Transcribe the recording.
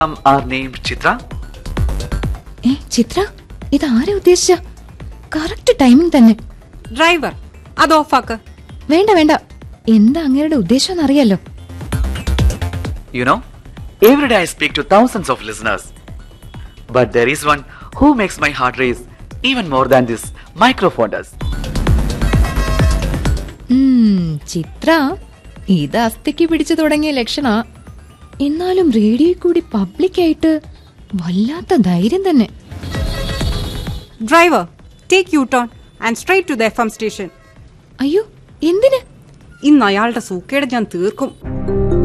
Um, our name Chitra. ഏ ചിത്ര ഇത് ആരെ ഉദ്ദേശിച്ച കറക്റ്റ് ടൈമിംഗ് തന്നെ ഡ്രൈവർ അത് ഓഫാക്ക് വേണ്ട വേണ്ട എന്താ അങ്ങയുടെ ഉദ്ദേശം എന്നറിയാലോ You know, every day I speak to thousands of listeners. But there is one who makes my heart race even more than this microphone does. ഉം, ചിത്ര ഇത് അസ്ഥിക്ക് പിടിച്ചു തുടങ്ങിയ ലക്ഷണ എന്നാലും റേഡിയോ കൂടി പബ്ലിക്കായിട്ട് വല്ലാത്ത ധൈര്യം തന്നെ driver take U turn and straight to the F M station അയ്യോ എന്തിന് ഇന്ന് അയാളുടെ സൂക്കേട് ഞാൻ തീർക്കും